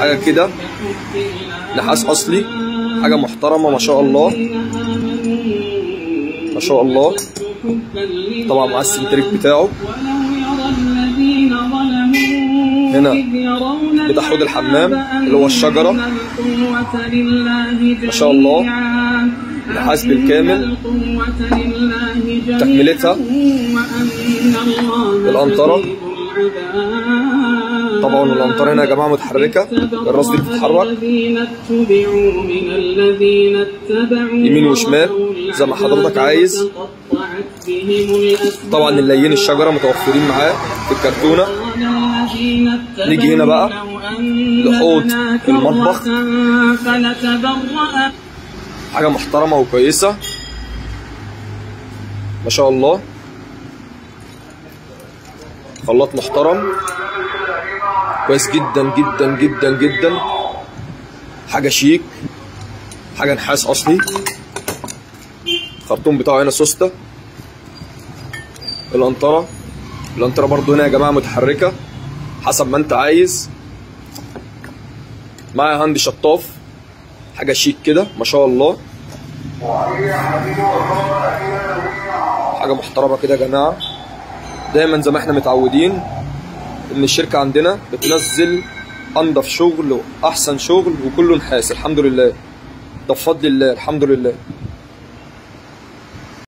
حاجه كده نحاس اصلي حاجه محترمه ما شاء الله ما شاء الله طبعا مع السنتريك بتاعه هنا بتاع حوض الحمام اللي هو الشجرة ما شاء الله نحاس بالكامل تكملتها القنطرة طبعا القنطرة هنا يا جماعة متحركة الراس دي بتتحرك يمين وشمال زي ما حضرتك عايز طبعا الليين الشجرة متوفرين معاه في الكرتونة نيجي هنا بقى لحوض المطبخ حاجة محترمة وكويسة ما شاء الله خلاط محترم كويس جدا جدا جدا جدا حاجة شيك حاجة نحاس أصلي الخرطوم بتاعه هنا سوسته القنطرة القنطرة برضو هنا يا جماعة متحركة حسب ما انت عايز معايا هاند شطاف حاجة شيك كده ما شاء الله حاجة محترمة كده يا جماعة دايما زي ما احنا متعودين ان الشركة عندنا بتنزل انضف شغل واحسن شغل وكله نحاس الحمد لله ده بفضل الله الحمد لله